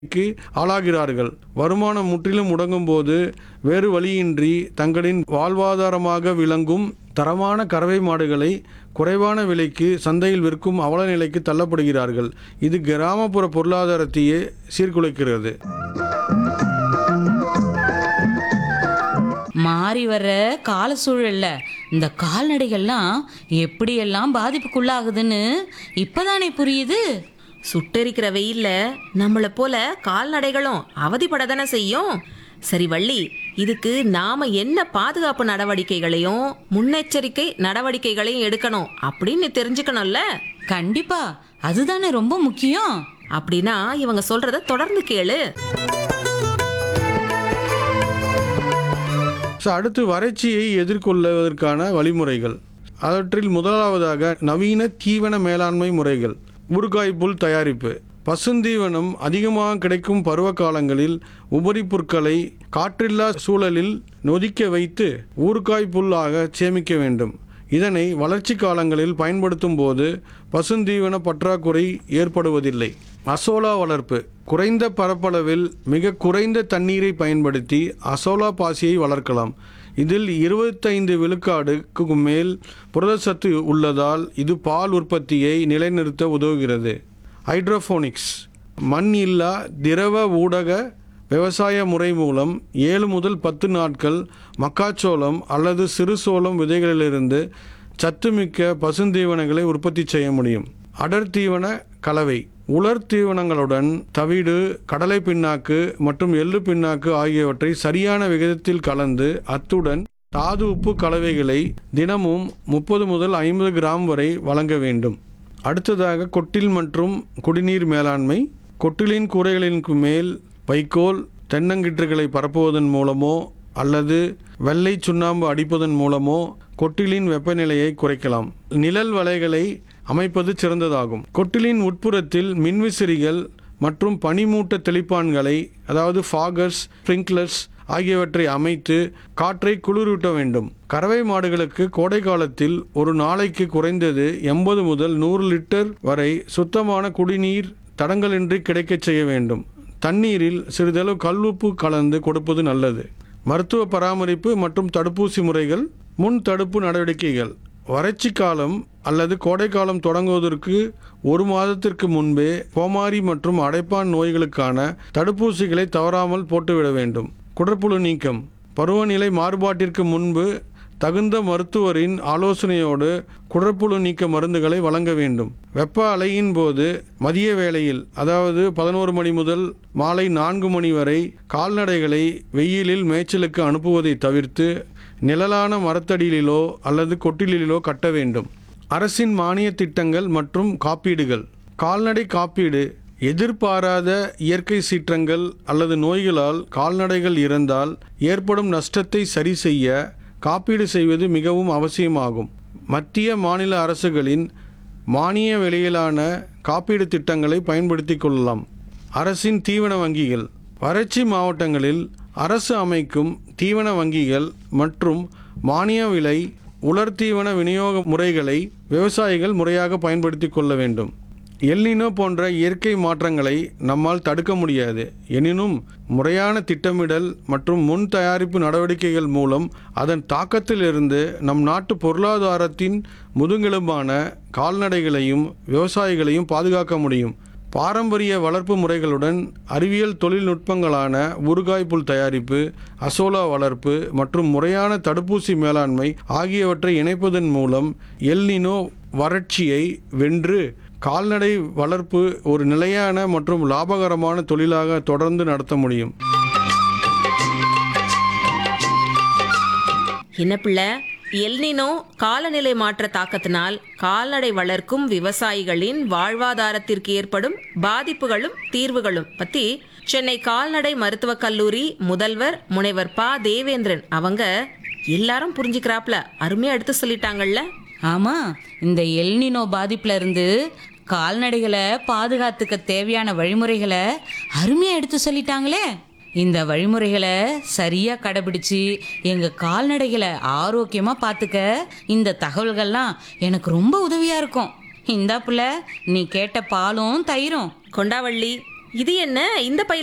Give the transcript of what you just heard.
க்கு ஆளாகிறார்கள் வருமானம் முற்றிலும் முடங்கும் போது வேறு வழியின்றி தங்களின் வாழ்வாதாரமாக விளங்கும் தரமான கறவை மாடுகளை குறைவான விலைக்கு சந்தையில் விற்கும் அவல நிலைக்கு தள்ளப்படுகிறார்கள் இது கிராமப்புற பொருளாதாரத்தையே சீர்குலைக்கிறது மாறி வர்ற கால சூழல்ல இந்த கால்நடைகள்லாம் எப்படியெல்லாம் பாதிப்புக்குள்ளாகுதுன்னு இப்பதானே புரியுது சுட்டெரிக்கிற வெயில்ல நம்மள போல கால்நடைகளும் அவதிப்பட தானே செய்யும் சரி வள்ளி இதுக்கு நாம என்ன பாதுகாப்பு நடவடிக்கைகளையும் முன்னெச்சரிக்கை நடவடிக்கைகளையும் எடுக்கணும் அப்படின்னு நீ தெரிஞ்சுக்கணும்ல கண்டிப்பா அதுதானே ரொம்ப முக்கியம் அப்படின்னா இவங்க சொல்றத தொடர்ந்து கேளு ஸோ அடுத்து வறட்சியை எதிர்கொள்வதற்கான வழிமுறைகள் அவற்றில் முதலாவதாக நவீன தீவன மேலாண்மை முறைகள் ஊறுகாய் புல் தயாரிப்பு பசுந்தீவனம் அதிகமாக கிடைக்கும் பருவ காலங்களில் உபரி புற்களை காற்றில்லா சூழலில் நொதிக்க வைத்து ஊறுகாய் புல்லாக சேமிக்க வேண்டும் இதனை வளர்ச்சி காலங்களில் பயன்படுத்தும் போது பசுந்தீவன பற்றாக்குறை ஏற்படுவதில்லை அசோலா வளர்ப்பு குறைந்த பரப்பளவில் மிக குறைந்த தண்ணீரை பயன்படுத்தி அசோலா பாசியை வளர்க்கலாம் இதில் இருபத்தைந்து விழுக்காடுக்கு மேல் புரதச்சத்து உள்ளதால் இது பால் உற்பத்தியை நிலைநிறுத்த உதவுகிறது ஹைட்ரோஃபோனிக்ஸ் மண் இல்லா திரவ ஊடக விவசாய முறை மூலம் ஏழு முதல் பத்து நாட்கள் மக்காச்சோளம் அல்லது சிறுசோளம் விதைகளிலிருந்து சத்துமிக்க பசுந்தீவனங்களை உற்பத்தி செய்ய முடியும் அடர் தீவன கலவை உலர் தீவனங்களுடன் தவிடு கடலை பிண்ணாக்கு மற்றும் எள்ளு பிண்ணாக்கு ஆகியவற்றை சரியான விகிதத்தில் கலந்து அத்துடன் தாது உப்பு கலவைகளை தினமும் முப்பது முதல் ஐம்பது கிராம் வரை வழங்க வேண்டும் அடுத்ததாக கொட்டில் மற்றும் குடிநீர் மேலாண்மை கொட்டிலின் கூரைகளின் மேல் வைக்கோல் தென்னங்கிற்றுகளை பரப்புவதன் மூலமோ அல்லது வெள்ளை சுண்ணாம்பு அடிப்பதன் மூலமோ கொட்டிலின் வெப்பநிலையை குறைக்கலாம் நிழல் வலைகளை அமைப்பது சிறந்ததாகும் கொட்டிலின் உட்புறத்தில் மின்விசிறிகள் மற்றும் பனிமூட்ட தெளிப்பான்களை அதாவது ஃபாகர்ஸ் ஸ்ப்ரிங்க்லர்ஸ் ஆகியவற்றை அமைத்து காற்றை குளிரூட்ட வேண்டும் கறவை மாடுகளுக்கு கோடை காலத்தில் ஒரு நாளைக்கு குறைந்தது எண்பது முதல் நூறு லிட்டர் வரை சுத்தமான குடிநீர் தடங்கலின்றி கிடைக்கச் செய்ய வேண்டும் தண்ணீரில் சிறிதளவு கல்லுப்பு கலந்து கொடுப்பது நல்லது மருத்துவ பராமரிப்பு மற்றும் தடுப்பூசி முறைகள் முன் தடுப்பு நடவடிக்கைகள் வறட்சி காலம் அல்லது கோடைக்காலம் தொடங்குவதற்கு ஒரு மாதத்திற்கு முன்பே கோமாரி மற்றும் அடைப்பான் நோய்களுக்கான தடுப்பூசிகளை தவறாமல் போட்டுவிட வேண்டும் குடற்புழு நீக்கம் பருவநிலை மாறுபாட்டிற்கு முன்பு தகுந்த மருத்துவரின் ஆலோசனையோடு குடற்புழு நீக்க மருந்துகளை வழங்க வேண்டும் வெப்ப அலையின் போது மதிய வேளையில் அதாவது பதினோரு மணி முதல் மாலை நான்கு மணி வரை கால்நடைகளை வெயிலில் மேய்ச்சலுக்கு அனுப்புவதை தவிர்த்து நிழலான மரத்தடியிலோ அல்லது கொட்டிலிலோ கட்ட வேண்டும் அரசின் மானிய திட்டங்கள் மற்றும் காப்பீடுகள் கால்நடை காப்பீடு எதிர்பாராத இயற்கை சீற்றங்கள் அல்லது நோய்களால் கால்நடைகள் இறந்தால் ஏற்படும் நஷ்டத்தை சரி செய்ய காப்பீடு செய்வது மிகவும் அவசியமாகும் மத்திய மாநில அரசுகளின் மானிய விலையிலான காப்பீடு திட்டங்களை பயன்படுத்திக் கொள்ளலாம் அரசின் தீவன வங்கிகள் வறட்சி மாவட்டங்களில் அரசு அமைக்கும் தீவன வங்கிகள் மற்றும் மானிய விலை உலர் தீவன விநியோக முறைகளை விவசாயிகள் முறையாக பயன்படுத்திக் கொள்ள வேண்டும் எல்னினோ போன்ற இயற்கை மாற்றங்களை நம்மால் தடுக்க முடியாது எனினும் முறையான திட்டமிடல் மற்றும் முன் தயாரிப்பு நடவடிக்கைகள் மூலம் அதன் தாக்கத்திலிருந்து நம் நாட்டு பொருளாதாரத்தின் முதுகெலும்பான கால்நடைகளையும் விவசாயிகளையும் பாதுகாக்க முடியும் பாரம்பரிய வளர்ப்பு முறைகளுடன் அறிவியல் தொழில்நுட்பங்களான ஊறுகாய் புல் தயாரிப்பு அசோலா வளர்ப்பு மற்றும் முறையான தடுப்பூசி மேலாண்மை ஆகியவற்றை இணைப்பதன் மூலம் எல்னினோ வறட்சியை வென்று கால்நடை வளர்ப்பு ஒரு நிலையான மற்றும் லாபகரமான தொழிலாக தொடர்ந்து நடத்த முடியும் என்ன பிள்ளை எல்னினோ காலநிலை மாற்ற தாக்கத்தினால் கால்நடை வளர்க்கும் விவசாயிகளின் வாழ்வாதாரத்திற்கு ஏற்படும் பாதிப்புகளும் தீர்வுகளும் பத்தி சென்னை கால்நடை மருத்துவக் கல்லூரி முதல்வர் முனைவர் பா தேவேந்திரன் அவங்க எல்லாரும் புரிஞ்சுக்கிறாப்ல அருமையா எடுத்து சொல்லிட்டாங்கல்ல ஆமா இந்த எல்னினோ பாதிப்புல இருந்து கால்நடைகளை பாதுகாத்துக்க தேவையான வழிமுறைகளை அருமையா எடுத்து சொல்லிட்டாங்களே இந்த வழிமுறைகளை சரியா கடைபிடிச்சு எங்க கால்நடைகளை ஆரோக்கியமா பார்த்துக்க இந்த தகவல்கள்லாம் எனக்கு ரொம்ப உதவியா இருக்கும் இந்தா புள்ள நீ கேட்ட பாலும் தயிரும் கொண்டாவள்ளி இது என்ன இந்த பையில